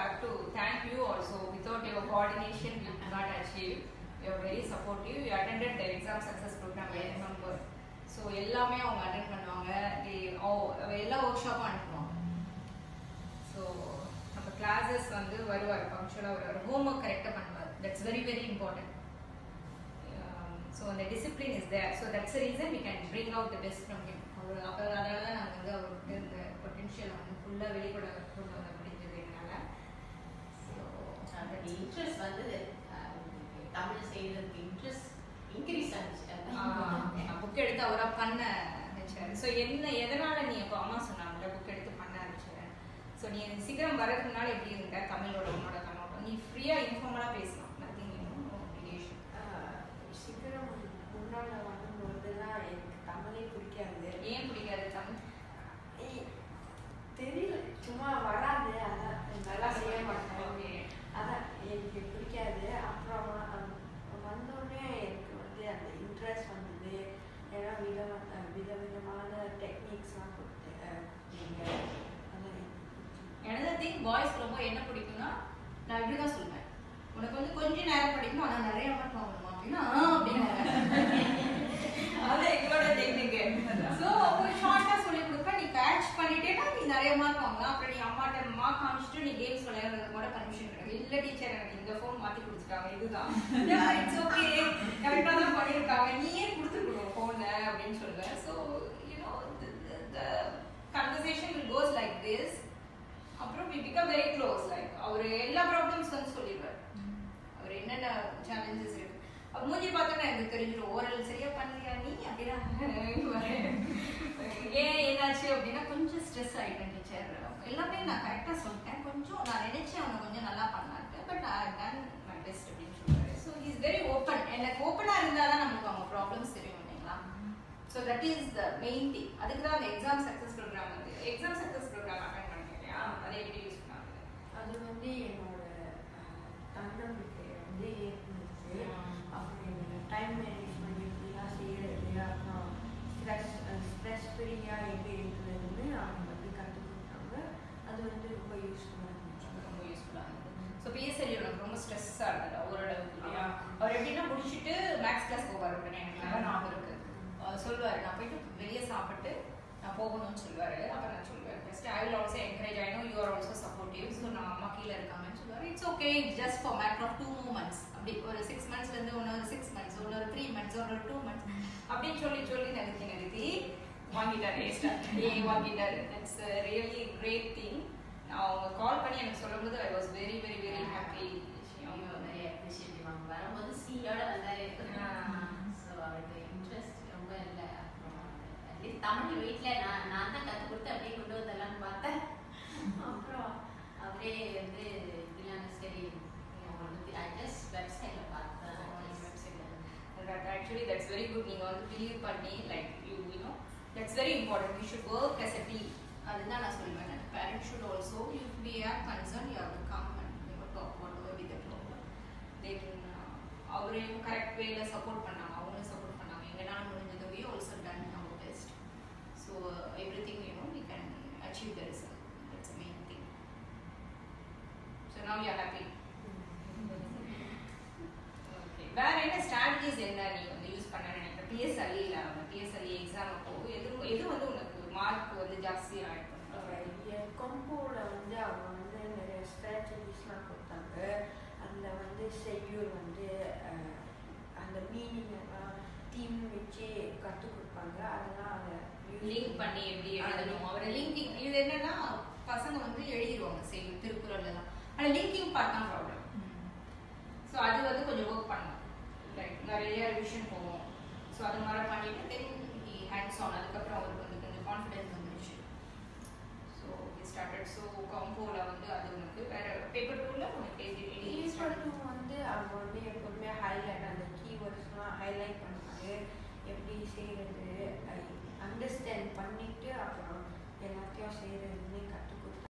have to thank you also. Without your coordination, we could not achieve. You are very supportive. You attended the exam success program, I remember. So எல்லாமே அவங்க attend பண்ணுவாங்க They- oh, எல்லா ஒர்க் ஷாப்பும் அனுப்புவாங்க so நம்ம classes வந்து வருவார் பங்க்சுவலாக வருவார் ஹோம் ஒர்க் கரெக்டாக பண்ணுவார் that's very very important so அந்த discipline is there so that's reason we can bring out the best from him அவர் அப்போ அதனால தான் நாங்கள் வந்து அவருக்கு இந்த பொட்டென்ஷியலை வந்து ஃபுல்லாக வெளிக்கொட கொண்டு வர முடிஞ்சது என்னால் ஸோ அந்த இன்ட்ரெஸ்ட் வந்து அஹ், உங்களுக்கு தமிழ் செய்யறதுக்கு இன்ட்ரெஸ்ட் இன்க்ரீஸ் ஆச்சு நான் புக் எடுத்து அவரா பண்ண நினைச்சாரு ஸோ என்ன எதனால நீ அப்போ அம்மா சொன்னாங்கல்ல புக் எடுத்து பண்ண ஆரம்பிச்சேன் ஸோ நீ சீக்கிரம் வரதுக்கு முன்னாடி எப்படி இருந்த தமிழோட உன்னோட கண்ணோட்டம் நீ ஃப்ரீயா இன்ஃபார்மலா பேசலாம் நத்திங் obligation சீக்கிரம் முன்னால வரும்போதெல்லாம் எனக்கு தமிழே பிடிக்காது ஏன் பிடிக்காது தமிழ் ஏய், தெரியல சும்மா வராது அதான் நல்லா செய்ய மாட்டேன் Okay. அதான் எனக்கு பிடிக்காது அப்புறம் வ- வந்தோடனே எனக்கு வந்து அந்த இன்ட்ரெஸ்ட் வந்தது ஏன்னா வித விதவிதமான டெக்னிக்ஸ்லாம் கொடுத்து அஹ், நீங்க அதான் எனக்கு பிடிச்சது. எனது திங் பாய்ஸ் ரொம்ப என்ன பிடிக்கும்னா நான் இப்படி தான் சொல்லுவேன் உனக்கு வந்து கொஞ்ச நேரம் படிக்கணும் ஆனால் நிறைய மார்க் வாங்கணுமா அப்படின்னா ஆ அப்படின்னு அது எங்களோட டெக்னிக் ஸோ அவங்க ஷார்ட்டாக சொல்லி கொடுப்பேன் நீ கேட்ச் பண்ணிட்டேன்னா நீ நிறைய மார்க் வாங்கலாம் அப்புறம் நீ அம்மாட்ட மார்க் காமிச்சிட்டு நீ கேம்ஸ் விளையாடுறது கூட பர்மிஷன் கிடையாது இல்லை டீச்சர் எனக்கு இந்த ஃபோன் மாற்றி கொடுத்துட்டாங்க இதுதான் இட்ஸ் ஓகே கரெக்டாக தான் பண்ணியிருக்காங்க நீயே கொடுத்துருக்கணும் ஃபோனை அப்படின்னு சொல்லுவேன் so you know the conversation will goes like this அப்புறம் we become very close like அவர் எல்லா ப்ராப்ளம்ஸ் வந்து சொல்லிடுவார் அவர் என்னென்ன சேலஞ்சஸ் இருக்கு அப்ப மூஞ்சி பார்த்தோன்னா எனக்கு தெரிஞ்சிடும் ஓரல் சரியா பண்ணலையா நீ அப்படின்னா ஏன் என்னாச்சு அப்படின்னா கொஞ்சம் ஸ்ட்ரெஸ் ஆயிட்டேன் டீச்சர் எல்லாமே நான் கரெக்டாக சொல்லிட்டேன் கொஞ்சம் நான் நினைச்சேன் அவனை கொஞ்சம் நல்லா பண்ணாட்டு but I done my best அப்படின்னு சொல்லுவாரு ஸோ இஸ் வெரி ஓப்பன் எனக்கு ஓப்பனாக இருந்தால் தான் நமக்கு அவங்க ப்ராப்ளம்ஸ் தெரியும் இல்லைங்களா so that is the main thing அதுக்கு தான் அந்த எக்ஸாம் சக்ஸஸ் ப்ரோக்ராம் வந்து எக்ஸாம் சக்ஸஸ் ப்ரோக்ராம் அட்டன் பண்ணீங்க இல்லையா அதை எப்படி யூஸ் பண்ணாங்க அது வந்து என்னோட அஹ், தன்னம்பிக்கை வந்து ஏற்படுச்சு அப்புறம் என்னோட டைம் மேனேஜ்மெண்ட் எப்படிலாம் செய்யறது அப்புறம் ஸ்ட்ரெஸ் ஸ்ட்ரெஸ் ஃப்ரீயாக எப்படி இருக்கிறதுன்னு அவங்க வந்து கற்றுக் கொடுத்தாங்க அது வந்து ரொம்ப யூஸ்ஃபுல்லாக இருந்துச்சு ரொம்ப யூஸ்ஃபுல்லாக இருந்தது ஸோ பிஎஸ்எல்இ உனக்கு ரொம்ப ஸ்ட்ரெஸ்ஸாக இருந்தது ஓரளவுக்கு இல்லையா அவர் எப்படின்னா முடிச்சுட்டு மேக்ஸ் கிளாஸ் போவார் உடனே எனக்கு நல்லா ஞாபகம் இருக்கு அவர் சொல்லுவார் நான் போயிட்டு வெளியே சாப்பிட்டு நான் போகணும்னு சொல்லுவார் அப்போ நான் சொல்லுவேன் first I will also encourage I know you are also supportive so நான் அம்மா கீழே இருக்காங்கன்னு சொல்லுவார் it's okay just for matter of two months அப்படி ஒரு சிக்ஸ் மந்த்ஸ்லேருந்து இன்னொரு சிக்ஸ் மந்த்ஸ் இன்னொரு த்ரீ மந்த்ஸ் ஒரு டூ மந்த்ஸ் அப்படின்னு சொல்லி சொல்லி நிறுத்தி நிறுத்தி வாங்கிட்டார் ஏஸ்டார் ஏ வாங்கிட்டார் இட்ஸ் ரியலி கிரேட் திங் நான் அவங்க கால் பண்ணி எனக்கு சொல்லும்போது I was very very very happy அவங்க நிறைய appreciate பண்ணுவாங்க. வரும்போது சீயோட வந்தாரு ஆ. ஸோ அவருக்கு இன்ட்ரெஸ்ட் ரொம்ப இல்லை அப்புறம் அட்லீஸ்ட் தமிழ் வீட்டில் நான் நான் தான் கற்றுக் கொடுத்து அப்படியே கொண்டு வந்தலாம்னு பார்த்தேன் அப்புறம் அவரே வந்து இப்படிலாம் சரி உங்களுக்கு அட்ஜஸ்ட் வெப்சைட்டில் பார்த்தேன் ஆக்சுவலி தட்ஸ் வெரி குட் நீங்க வந்து பிலீவ் பண்ணி like you you know that's very important you should work as a team அதுதான் நான் சொல்லுவேன் parent should also you be are concern you have come and you talk whatever with problem they can அவரையும் correct வேல support பண்ணாங்க அவங்களும் support பண்ணாங்க எங்களால் முடிஞ்சது we also done our best so everything you know we can achieve the result that's main thing so now you happy okay வேற என்ன strategies என்ன நீ வந்து யூஸ் பண்ண நினைக்கிற பிஎஸ்எல்இ இல்ல பிஎஸ்எல்இ எக்ஸாம் அப்போ எது எது வந்து உனக்கு மார்க் வந்து ஜாஸ்தி ஆயிடும் கொம்போல வந்து அவங்க வந்து நிறைய ஸ்ட்ராட்டஜிஸ்லாம் கொடுத்தாங்க அதில் வந்து ஷெட்யூல் வந்து அஹ், அந்த மீனிங் எல்லாம் டீம் வச்சு கற்றுக் கொடுப்பாங்க அதெல்லாம் அதை லிங்க் பண்ணி எப்படி எழுதணும் அவரை லிங்கிங் இது என்னன்னா பசங்க வந்து எழுதிடுவாங்க செய்யும் திருக்குறள் எல்லாம் ஆனா லிங்கிங் பார்ட் தான் ப்ராப்ளம் ஸோ அது வந்து கொஞ்சம் ஒர்க் பண்ணலாம் லைக் நிறைய ரிவிஷன் போவோம் ஸோ அது மாதிரி பண்ணிட்டு தென் ஹி ஹேண்ட்ஸ் ஆன் அதுக்கப்புறம் அவருக்கு வந்து கொஞ்சம் கான்ஃபிடன்ஸ் வந்துருச்சு ஸோ ஹி ஸ்டார்டட் ஸோ காம்போவில் வந்து அது உனக்கு வேற பேப்பர் டூவில் உனக்கு எழுதி எழுதி ஈஸ்வல் டூ வந்து அவங்க வந்து எப்போதுமே ஹைலைட் அந்த கீவேர்ட்ஸ்லாம் ஹைலைட் பண்ணுவாங்க எப்படி செய்கிறது அண்டர்ஸ்டாண்ட் பண்ணிட்டு அப்புறம் எல்லாத்தையும் செய்கிறதுன்னு கற்றுக்